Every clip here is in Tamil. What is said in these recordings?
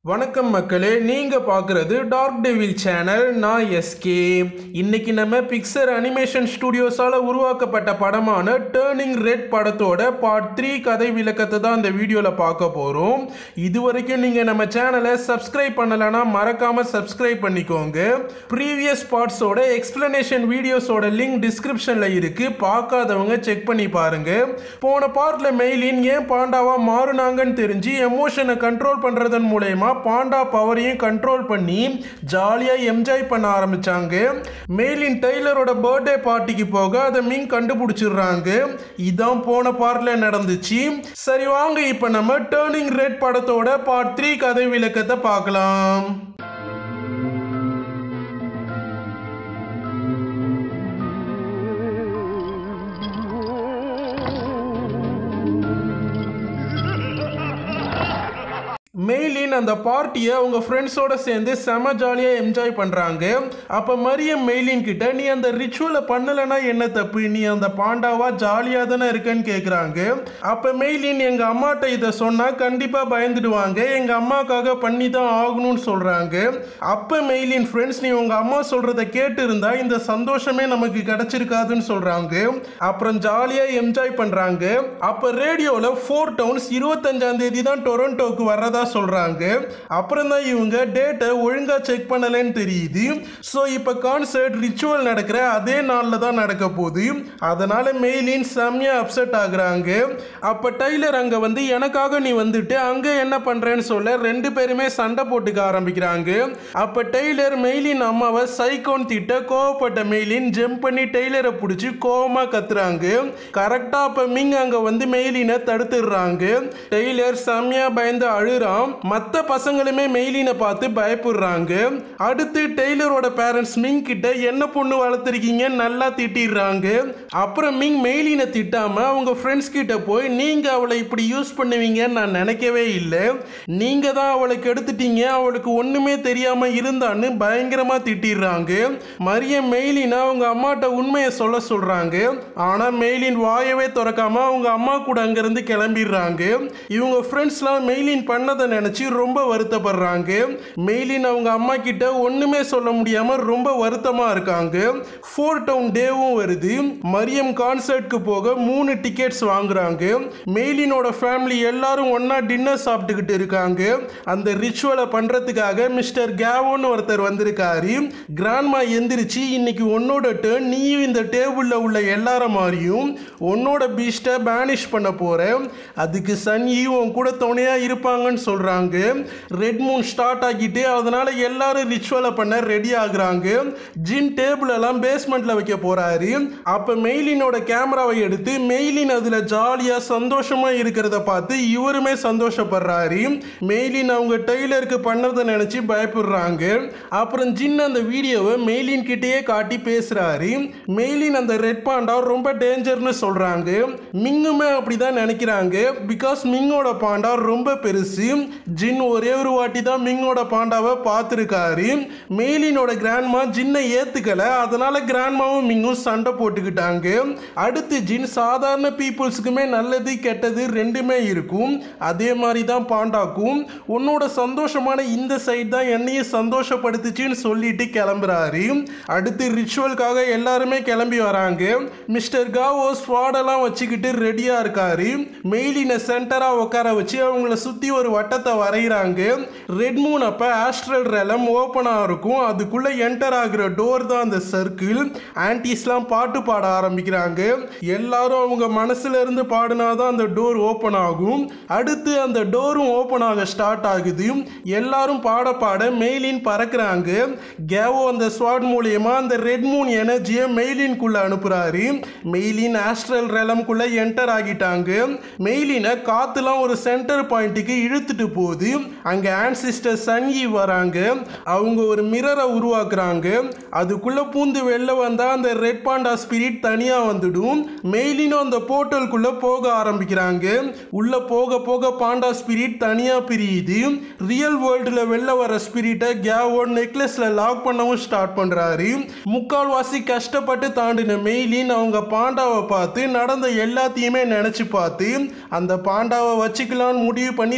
வணக்கம் மக்களே நீங்க பார்க்குறது டார்க் டெவில் சேனல் நான் எஸ்கே இன்னைக்கு நம்ம பிக்சர் அனிமேஷன் ஸ்டுடியோஸால உருவாக்கப்பட்ட படமான டேர்னிங் ரெட் படத்தோட பார்ட் த்ரீ கதை விளக்கத்தை தான் இந்த வீடியோவில் பார்க்க போகிறோம் இது வரைக்கும் நீங்கள் நம்ம சேனலை சப்ஸ்கிரைப் பண்ணலைன்னா மறக்காம சப்ஸ்கிரைப் பண்ணிக்கோங்க ப்ரீவியஸ் பார்ட்ஸோட எக்ஸ்பிளனேஷன் வீடியோஸோட லிங்க் டிஸ்கிரிப்ஷனில் இருக்கு பார்க்காதவங்க செக் பண்ணி பாருங்க போன பார்ட்டில் மெயிலின் ஏன் பாண்டாவா மாறுனாங்கன்னு தெரிஞ்சு எமோஷனை கண்ட்ரோல் பண்ணுறதன் மூலயமா பாண்டா பவரையும் கண்ட்ரோல் பண்ணி ஜாலியாக என்ஜாய் பண்ண ஆரம்பிச்சாங்க மெயிலின் டெய்லரோட பர்த்டே பார்ட்டிக்கு போக அதை மீன் கண்டுபிடிச்சிடுறாங்க இதான் போன பார்ட்டில் நடந்துச்சு சரி வாங்க இப்போ நம்ம டேர்னிங் ரெட் படத்தோட பார்ட் த்ரீ கதை விளக்கத்தை பார்க்கலாம் மெயிலின் அந்த பார்ட்டியை அவங்க ஃப்ரெண்ட்ஸோட சேர்ந்து செம ஜாலியாக என்ஜாய் பண்ணுறாங்க அப்போ மரியம் மெயிலின் கிட்ட நீ அந்த ரிச்சுவலை பண்ணலைன்னா என்ன தப்பு நீ அந்த பாண்டாவா ஜாலியாக தானே இருக்கன்னு கேட்குறாங்க அப்போ மெயிலின் எங்கள் அம்மாட்ட இதை சொன்னால் கண்டிப்பாக பயந்துடுவாங்க எங்கள் அம்மாக்காக பண்ணி தான் ஆகணும்னு சொல்கிறாங்க அப்போ மெயிலின் ஃப்ரெண்ட்ஸ் நீ உங்கள் அம்மா சொல்கிறத கேட்டு இருந்தா இந்த சந்தோஷமே நமக்கு கிடைச்சிருக்காதுன்னு சொல்கிறாங்க அப்புறம் ஜாலியாக என்ஜாய் பண்ணுறாங்க அப்போ ரேடியோவில் ஃபோர் டவுன்ஸ் இருபத்தஞ்சாம் தேதி தான் டொரண்டோக்கு வர்றதா சொல்கிறாங்க அப்புறம் தான் இவங்க டேட்டை ஒழுங்காக செக் பண்ணலைன்னு தெரியுது ஸோ இப்போ கான்சர்ட் ரிச்சுவல் நடக்கிற அதே நாளில் தான் நடக்க போகுது அதனால் மெயிலின் செம்மையாக அப்செட் ஆகுறாங்க அப்போ டைலர் அங்கே வந்து எனக்காக நீ வந்துட்டு அங்கே என்ன பண்ணுறேன்னு சொல்ல ரெண்டு பேருமே சண்டை போட்டுக்க ஆரம்பிக்கிறாங்க அப்போ டெய்லர் மெயிலின் அம்மாவை சைக்கோன் திட்ட கோவப்பட்ட மெயிலின் ஜம்ப் பண்ணி டெய்லரை பிடிச்சி கோவமாக கத்துறாங்க கரெக்டாக அப்போ மிங் அங்கே வந்து மெயிலினை தடுத்துடுறாங்க டெய்லர் செம்மையாக பயந்து அழுறான் மற்ற பசங்களுமே மெயிலினை பார்த்து பயப்படுறாங்க அடுத்து டெய்லரோட பேரண்ட்ஸ் மிங் கிட்ட என்ன பொண்ணு வளர்த்துருக்கீங்க நல்லா திட்டிடுறாங்க அப்புறம் மிங் மெயிலினை திட்டாம அவங்க ஃப்ரெண்ட்ஸ் கிட்ட போய் நீங்க அவளை இப்படி யூஸ் பண்ணுவீங்கன்னு நான் நினைக்கவே இல்லை நீங்க தான் அவளை கெடுத்துட்டீங்க அவளுக்கு ஒண்ணுமே தெரியாம இருந்தான்னு பயங்கரமா திட்டிடுறாங்க மரியம் மெயிலினா அவங்க அம்மாட்ட உண்மையை சொல்ல சொல்றாங்க ஆனா மெயிலின் வாயவே திறக்காம அவங்க அம்மா கூட அங்கிருந்து கிளம்பிடுறாங்க இவங்க ஃப்ரெண்ட்ஸ்லாம் மெயிலின் பண்ணதை நினைச்சு ரொம்ப வருத்தப்படுறாங்க மெயிலின் அவங்க அம்மா கிட்ட ஒண்ணுமே சொல்ல முடியாம ரொம்ப வருத்தமா இருக்காங்க ஃபோர் டவுன் டேவும் வருது மரியம் கான்சர்ட்க்கு போக மூணு டிக்கெட்ஸ் வாங்குறாங்க மெயிலினோட ஃபேமிலி எல்லாரும் ஒண்ணா டின்னர் சாப்பிட்டுக்கிட்டு இருக்காங்க அந்த ரிச்சுவலை பண்றதுக்காக மிஸ்டர் கேவோன்னு ஒருத்தர் வந்திருக்காரு கிராண்ட்மா எந்திரிச்சு இன்னைக்கு உன்னோட டேர்ன் நீயும் இந்த டேபிளில் உள்ள எல்லார மாதிரியும் உன்னோட பீஸ்ட்டை பேனிஷ் பண்ண போற அதுக்கு சன்னியும் உன் கூட துணையா இருப்பாங்கன்னு சொல்றாங்க ரெட் மூன் ஸ்டார்ட் ஆகிட்டு அதனால எல்லாரும் ரிச்சுவலை பண்ண ரெடி ஆகுறாங்க ஜின் டேபிள் எல்லாம் பேஸ்மெண்ட்ல வைக்க போறாரு அப்ப மெயிலினோட கேமராவை எடுத்து மெயிலின் அதுல ஜாலியா சந்தோஷமா இருக்கிறத பார்த்து இவருமே சந்தோஷப்படுறாரு மெயிலின் அவங்க டெய்லருக்கு பண்ணதை நினைச்சு பயப்படுறாங்க அப்புறம் ஜின் அந்த வீடியோவை மெயிலின் கிட்டேயே காட்டி பேசுறாரு மெயிலின் அந்த ரெட் பாண்டா ரொம்ப டேஞ்சர்னு சொல்றாங்க மிங்குமே அப்படிதான் நினைக்கிறாங்க பிகாஸ் மிங்கோட பாண்டா ரொம்ப பெருசு ஜின் ஒரே ஒரு வாட்டி தான் மிங்கோட பாண்டாவை பார்த்துருக்காரு மெயிலினோட கிராண்ட்மா ஜின்னை ஏத்துக்கல அதனால கிராண்ட்மாவும் மிங்கும் சண்டை போட்டுக்கிட்டாங்க அடுத்து ஜின் சாதாரண பீப்புள்ஸுக்குமே நல்லது கெட்டது ரெண்டுமே இருக்கும் அதே மாதிரி தான் பாண்டாக்கும் உன்னோட சந்தோஷமான இந்த சைடு தான் என்னையும் சந்தோஷப்படுத்துச்சுன்னு சொல்லிட்டு கிளம்புறாரு அடுத்து ரிச்சுவலுக்காக எல்லாருமே கிளம்பி வராங்க மிஸ்டர் காவோ ஸ்வாடெல்லாம் வச்சுக்கிட்டு ரெடியா இருக்காரு மெயிலினை சென்டரா உட்கார வச்சு அவங்கள சுத்தி ஒரு வட்டத்தை வரைகிறாங்க ரெட் மூன் அப்ப ஆஸ்ட்ரல் ரெலம் ஓப்பனா இருக்கும் அதுக்குள்ள என்டர் ஆகுற டோர் தான் அந்த சர்க்கிள் ஆன்டிஸ்லாம் பாட்டு பாட ஆரம்பிக்கிறாங்க எல்லாரும் அவங்க மனசுல இருந்து பாடினாதான் அந்த டோர் ஓப்பன் ஆகும் அடுத்து அந்த டோரும் ஓப்பன் ஆக ஸ்டார்ட் ஆகுது எல்லாரும் பாட பாட மெயிலின் பறக்குறாங்க கேவோ அந்த ஸ்வாட் மூலியமா அந்த ரெட் மூன் எனர்ஜியை மெயிலின்குள்ள அனுப்புறாரு மெயிலின் ஆஸ்ட்ரல் ரெலம்குள்ள என்டர் ஆகிட்டாங்க மெயிலினை காத்துலாம் ஒரு சென்டர் பாயிண்ட்டுக்கு இழுத்துட்டு போகுது அங்க ஆன்சிஸ்டர் சன்யி வராங்க அவங்க ஒரு மிரரை உருவாக்குறாங்க அதுக்குள்ள பூந்து வெளில வந்தா அந்த ரெட் பாண்டா ஸ்பிரிட் தனியா வந்துடும் மெயிலினும் அந்த போர்ட்டலுக்குள்ள போக ஆரம்பிக்கிறாங்க உள்ள போக போக பாண்டா ஸ்பிரிட் தனியா பிரியுது ரியல் வேர்ல்டுல வெளில வர ஸ்பிரிட்டை கேவோ நெக்லஸ்ல லாக் பண்ணவும் ஸ்டார்ட் பண்றாரு முக்கால்வாசி கஷ்டப்பட்டு தாண்டின மெயிலின் அவங்க பாண்டாவை பார்த்து நடந்த எல்லாத்தையுமே நினைச்சு பார்த்து அந்த பாண்டாவை வச்சுக்கலாம்னு முடிவு பண்ணி சேர்ந்து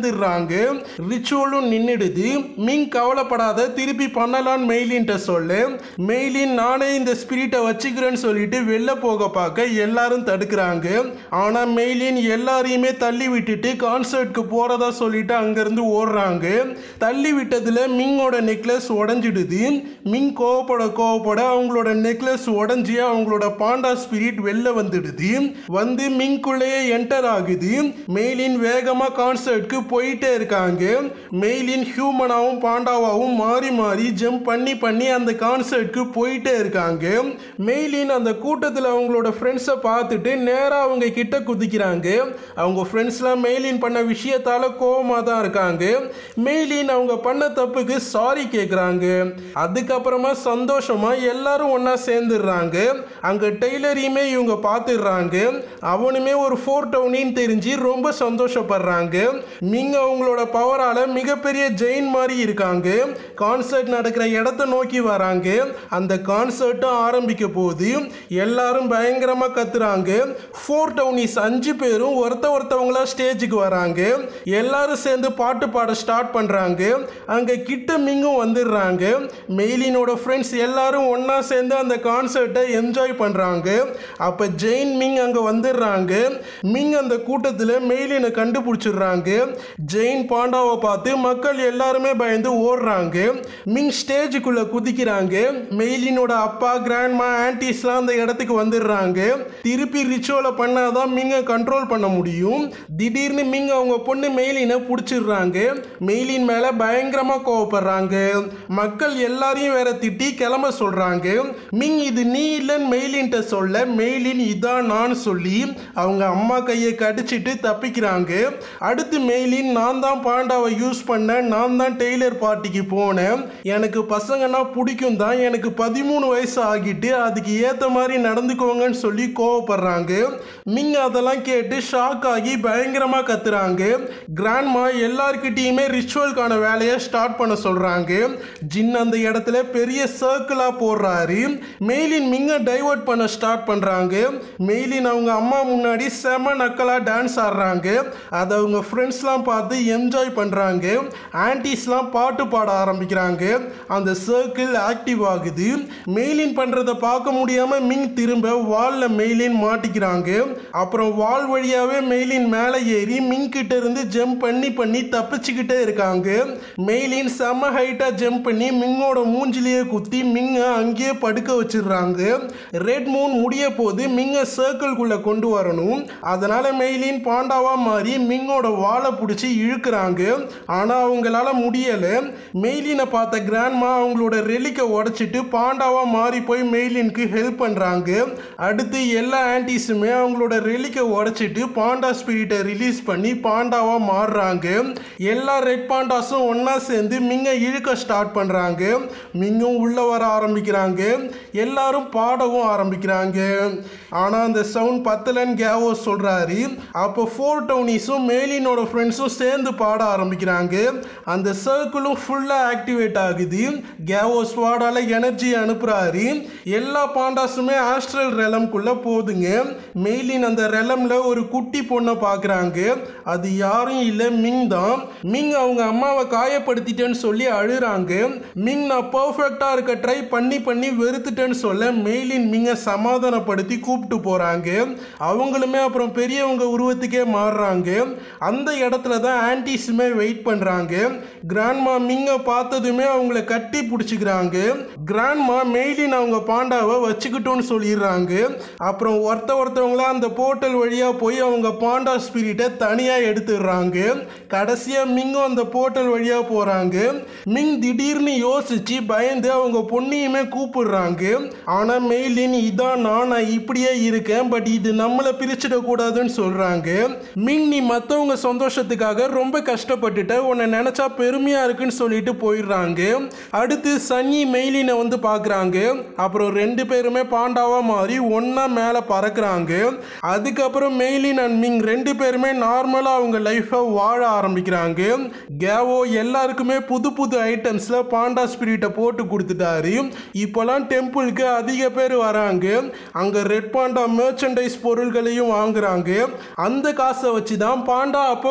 சேர்ந்துடுறாங்க ரிச்சுவலும் நின்றுடுது மிங் கவலைப்படாத திருப்பி பண்ணலான்னு மெயிலின்ட்ட சொல்லு மெயிலின் நானே இந்த ஸ்பிரிட்டை வச்சுக்கிறேன்னு சொல்லிட்டு வெளில போக பார்க்க எல்லாரும் தடுக்கிறாங்க ஆனா மெயிலின் எல்லாரையுமே தள்ளி விட்டுட்டு கான்சர்ட்க்கு போறதா சொல்லிட்டு அங்கிருந்து ஓடுறாங்க தள்ளி விட்டதுல மிங்கோட நெக்லஸ் உடஞ்சிடுது மிங் கோவப்பட கோவப்பட அவங்களோட நெக்லஸ் உடஞ்சி அவங்களோட பாண்டா ஸ்பிரிட் வெளில வந்துடுது வந்து மிங்குள்ளேயே என்டர் ஆகுது மெயிலின் வேகமா கான்சர்ட்க்கு போயிட்டே இருக்காங்க மெயிலின் ஹியூமனாவும் பாண்டாவாவும் மாறி மாறி ஜம்ப் பண்ணி பண்ணி அந்த கான்சர்ட்க்கு போயிட்டே இருக்காங்க மெயிலின் அந்த கூட்டத்தில் அவங்களோட ஃப்ரெண்ட்ஸை பார்த்துட்டு நேராக அவங்க கிட்ட குதிக்கிறாங்க அவங்க ஃப்ரெண்ட்ஸ்லாம் மெயிலின் பண்ண விஷயத்தால கோவமாக தான் இருக்காங்க மெயிலின் அவங்க பண்ண தப்புக்கு சாரி கேட்குறாங்க அதுக்கப்புறமா சந்தோஷமா எல்லாரும் ஒன்றா சேர்ந்துடுறாங்க அங்கே டெய்லரையுமே இவங்க பார்த்துடுறாங்க அவனுமே ஒரு ஃபோர் டவுனின்னு தெரிஞ்சு ரொம்ப சந்தோஷப்படுறாங்க நீங்க அவங்களோட பவரால் மிகப்பெரிய ஜெயின் மாதிரி இருக்காங்க கான்சர்ட் நடக்கிற இடத்த நோக்கி வராங்க அந்த கான்சர்ட்டும் ஆரம்பிக்க போகுது எல்லாரும் பயங்கரமாக கத்துறாங்க ஃபோர் டவுனிஸ் அஞ்சு பேரும் ஒருத்த ஒருத்தவங்களா ஸ்டேஜுக்கு வராங்க எல்லாரும் சேர்ந்து பாட்டு பாட ஸ்டார்ட் பண்ணுறாங்க அங்கே கிட்ட மிங்கும் வந்துடுறாங்க மெயிலினோட ஃப்ரெண்ட்ஸ் எல்லாரும் ஒன்றா சேர்ந்து அந்த கான்சர்ட்டை என்ஜாய் பண்ணுறாங்க அப்போ ஜெயின் மிங் அங்கே வந்துடுறாங்க மிங் அந்த கூட்டத்தில் மெயிலினை கண்டுபிடிச்சிடுறாங்க ஜெயின் பாண்டாவை பார்த்து மக்கள் எல்லாருமே பயந்து ஓடுறாங்க மிங் ஸ்டேஜுக்குள்ளே குதிக்கிறாங்க மெயிலினோட அப்பா கிராண்ட்மா ஆன்டிஸ்லாம் அந்த இடத்துக்கு வந்துடுறாங்க திருப்பி ரிச்சுவலை பண்ணாதான் மிங்கை கண்ட்ரோல் பண்ண முடியும் திடீர்னு மிங் அவங்க பொண்ணு மெயிலினை பிடிச்சிடுறாங்க மெயிலின் மேலே பயங்கரமாக கோவப்படுறாங்க மக்கள் எல்லாரையும் வேற திட்டி கிளம்ப சொல்கிறாங்க மிங் இது நீ இல்லைன்னு மெயிலின்ட்ட சொல்ல மெயிலின் இதான் நான் சொல்லி அவங்க அம்மா கையை கடிச்சிட்டு தப்பிக்கிறாங்க அடுத்து மெயிலின் நான் தான் பாண்டாவை யூஸ் பண்ணேன் நான் தான் டெய்லர் பார்ட்டிக்கு போனேன் எனக்கு பசங்கன்னா பிடிக்கும் தான் எனக்கு பதிமூணு வயசு ஆகிட்டு அதுக்கு ஏற்ற மாதிரி நடந்துக்கோங்கன்னு சொல்லி கோவப்படுறாங்க மிங் அதெல்லாம் கேட்டு ஷாக் ஆகி பயங்கரமாக கத்துறாங்க கிராண்ட்மா எல்லார்கிட்டயுமே ரிச்சுவல்கான வேலையை ஸ்டார்ட் பண்ண சொல்கிறாங்க ஜின் அந்த இடத்துல பெரிய சர்க்கிளாக போடுறாரு மெயிலின் மிங்கை டைவர்ட் பண்ண ஸ்டார்ட் பண்ணுறாங்க மெயிலின் அவங்க அம்மா முன்னாடி செம நக்கலாக டான்ஸ் ஆடுறாங்க அதை அவங்க ஃப்ரெண்ட்ஸ்லாம் பார்த்து என்ஜாய் பண்ணுறாங்க ஆன்டிஸ்லாம் பாட்டு பாட ஆரம்பிக்கிறாங்க அந்த சர்க்கிள் ஆக்டிவ் ஆகுது மெயிலின் பண்ணுறதை பார்க்க முடியாமல் மிங் திரும்ப வாலில் மெயிலின் மாட்டிக்கிறாங்க அப்புறம் வால் வழியாகவே மெயிலின் மேலே ஏறி மிங் கிட்ட இருந்து ஜம்ப் பண்ணி பண்ணி தப்பிச்சுக்கிட்டே இருக்காங்க மெயிலின் செம்ம ஹைட்டாக ஜம்ப் பண்ணி மிங்கோட மூஞ்சிலேயே குத்தி மிங்கை அங்கேயே படுக்க வச்சிடுறாங்க ரெட் மூன் முடிய போது மிங்கை சர்க்கிள்குள்ளே கொண்டு வரணும் அதனால மெயிலின் பாண்டாவா மாறி மிங்கோட வாழை பிடிச்சி இழுக்கிறாங்க ஆனால் அவங்களால முடியலை மெயிலினை பார்த்த கிராண்ட்மா அவங்களோட ரெலிக்கை உடைச்சிட்டு பாண்டாவா மாறி போய் மெயிலினுக்கு ஹெல்ப் பண்ணுறாங்க அடுத்து எல்லா ஆன்டிஸுமே அவங்களோட ரெலிக்கை உடைச்சிட்டு பாண்டா ஸ்பிரிட்டை ரிலீஸ் பண்ணி பாண்டாவா மாறுறாங்க எல்லா ரெட் பாண்டாஸும் ஒன்றா சேர்ந்து மிங்க இழுக்க ஸ்டார்ட் பண்ணுறாங்க மிங்கும் உள்ளே வர ஆரம்பிக்கிறாங்க எல்லாரும் பாடவும் ஆரம்பிக்கிறாங்க ஆனால் அந்த சவுண்ட் பத்தலன்னு கேவோ சொல்கிறாரு அப்போ ஃபோர் டவுனிஸும் மேலினோட ஃப்ரெண்ட்ஸும் சேர்ந்து பாட ஆரம்பிக்கிறாங்க அந்த சர்க்கிளும் ஃபுல்லாக ஆக்டிவேட் ஆகுது கேவோ ஸ்வாடால எனர்ஜி அனுப்புகிறாரு எல்லா பாண்டாஸுமே ஆஸ்ட்ரல் ரெலம்குள்ளே போகுதுங்க மெயிலின் அந்த ரெலம்ல ஒரு குட்டி பொண்ணை பார்க்குறாங்க அது யாரும் இல்லை மிங் தான் மிங் அவங்க அம்மாவை காயப்படுத்திட்டேன்னு சொல்லி அழுறாங்க மிங் நான் பர்ஃபெக்டாக இருக்க ட்ரை பண்ணி பண்ணி வெறுத்துட்டேன்னு சொல்ல மெயிலின் மிங்கை சமாதானப்படுத்தி கூப்பிட்டு போகிறாங்க அவங்களுமே அப்புறம் பெரியவங்க உருவத்துக்கே மாறுறாங்க அந்த இடத்துல தான் ஆன்டிஸுமே வெயிட் பண்ணுறாங்க கிராண்ட்மா மிங்கை பார்த்ததுமே அவங்கள கட்டி பிடிச்சிக்கிறாங்க கிராண்ட்மா மெயிலின் அவங்க பாண்டாவை வச்சுக்கிட்டோன்னு சொல்லிடுறாங்க அப்புறம் ஒருத்த ஒருத்தவங்களா அந்த போர்ட்டல் வழியாக போய் அவங்க பாண்டா ஸ்பிரிட்டை தனியாக எடுத்துடுறாங்க கடைசியாக மிங்கும் அந்த போர்ட்டல் வழியாக போகிறாங்க மிங் திடீர்னு யோசிச்சு பயந்து அவங்க பொண்ணையுமே கூப்பிடுறாங்க ஆனால் மெயிலின் இதான் நான் நான் இப்படியே இருக்கேன் பட் இது நம்மளை பிரிச்சிடக்கூடாதுன்னு சொல்கிறாங்க மிங் நீ மற்றவங்க சந்தோஷத்துக்காக ரொம்ப கஷ்டப்பட்டுட்ட உன்னை நினச்சா பெருமையாக இருக்குன்னு சொல்லிட்டு போயிடுறாங்க அடுத்து சன்னி மெயிலினை வந்து பார்க்குறாங்க அப்புறம் ரெண்டு பேருமே பாண்டாவாக மாறி ஒன்றா மேலே பறக்குறாங்க அதுக்கப்புறம் மெயிலின் அண்ட் மிங் ரெண்டு பேருமே நார்மலாக அவங்க லைஃப்பை வாழ ஆரம்பிக்கிறாங்க கேவோ எல்லாருக்குமே புது புது ஐட்டம்ஸில் பாண்டா ஸ்பிரிட்டை போட்டு கொடுத்துட்டாரு இப்போலாம் டெம்பிளுக்கு அதிக பேர் வராங்க அங்கே ரெட் பாண்டா மெர்ச்சன்டைஸ் பொருள்களையும் வாங்குறாங்க அந்த காசை வச்சு தான் பாண்டா அப்போ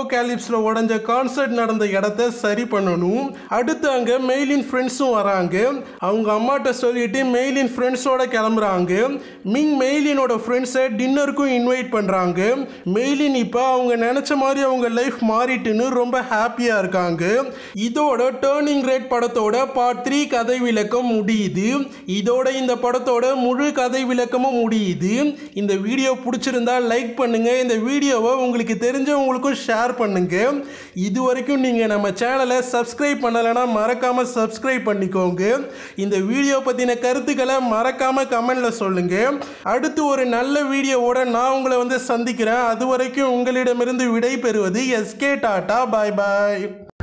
ஆஃபீஸில் உடஞ்ச கான்சர்ட் நடந்த இடத்த சரி பண்ணணும் அடுத்து அங்கே மெயிலின் ஃப்ரெண்ட்ஸும் வராங்க அவங்க அம்மாட்ட சொல்லிட்டு மெயிலின் ஃப்ரெண்ட்ஸோட கிளம்புறாங்க மிங் மெயிலினோட ஃப்ரெண்ட்ஸை டின்னருக்கும் இன்வைட் பண்ணுறாங்க மெயிலின் இப்போ அவங்க நினச்ச மாதிரி அவங்க லைஃப் மாறிட்டுன்னு ரொம்ப ஹாப்பியாக இருக்காங்க இதோட டேர்னிங் ரேட் படத்தோட பார்ட் த்ரீ கதை விளக்கம் முடியுது இதோட இந்த படத்தோட முழு கதை விளக்கமும் முடியுது இந்த வீடியோ பிடிச்சிருந்தா லைக் பண்ணுங்க இந்த வீடியோவை உங்களுக்கு தெரிஞ்சவங்களுக்கும் ஷேர் பண்ணுங்க இது வரைக்கும் நீங்கள் நம்ம சேனலை சப்ஸ்கிரைப் பண்ணலைன்னா மறக்காம சப்ஸ்கிரைப் பண்ணிக்கோங்க இந்த வீடியோ பற்றின கருத்துக்களை மறக்காம கமெண்ட்ல சொல்லுங்க அடுத்து ஒரு நல்ல வீடியோவோட நான் உங்களை வந்து சந்திக்கிறேன் அது வரைக்கும் உங்களிடமிருந்து விடை பெறுவது எஸ்கே டாட்டா பாய் பாய்